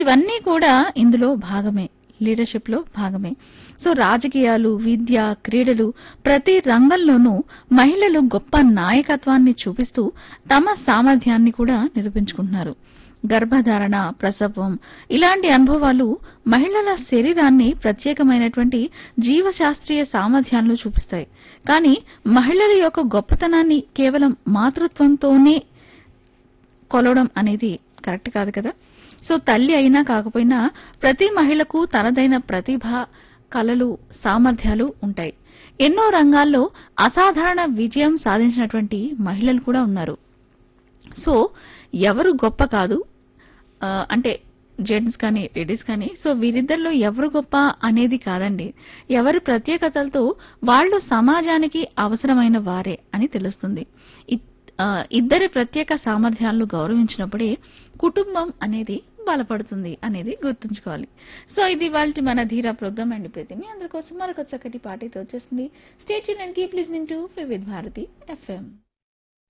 ఇవన్నీ కూడా ఇందులో భాగమే లీడర్షిప్ లో భాగమే సో రాజకీయాలు విద్య క్రీడలు ప్రతి రంగంలోనూ మహిళలు గొప్ప నాయకత్వాన్ని చూపిస్తూ తమ సామర్థ్యాన్ని కూడా నిరూపించుకుంటున్నారు గర్భధారణ ప్రసవం ఇలాంటి అనుభవాలు మహిళల శరీరాన్ని ప్రత్యేకమైనటువంటి జీవశాస్త్రీయ సామర్థ్యాలను చూపిస్తాయి కానీ మహిళల యొక్క గొప్పతనాన్ని కేవలం మాతృత్వంతోనే కొలవడం అనేది కరెక్ట్ కాదు కదా సో తల్లి అయినా కాకపోయినా ప్రతి మహిళకు తనదైన ప్రతిభ కళలు సామర్థ్యాలు ఉంటాయి ఎన్నో రంగాల్లో అసాధారణ విజయం సాధించినటువంటి మహిళలు కూడా ఉన్నారు సో ఎవరు గొప్ప కాదు ఆ, అంటే జెంట్స్ కానీ లేడీస్ కానీ సో వీరిద్దరిలో ఎవరు గొప్ప అనేది కాదండి ఎవరి ప్రత్యేకతలతో వాళ్ళు సమాజానికి అవసరమైన వారే అని తెలుస్తుంది ఇ- ఆ, ఇద్దరి ప్రత్యేక సామర్థ్యాలను గౌరవించినప్పుడే కుటుంబం అనేది బలపడుతుంది అనేది గుర్తుంచుకోవాలి సో ఇది వాళ్ళ మన ధీరా ప్రోగ్రామ్ అండి ప్రతి మీ అందరి కోసం మరొక చక్కటి పార్టీతో వచ్చేసింది state and keep listening to Vividh Bharati FM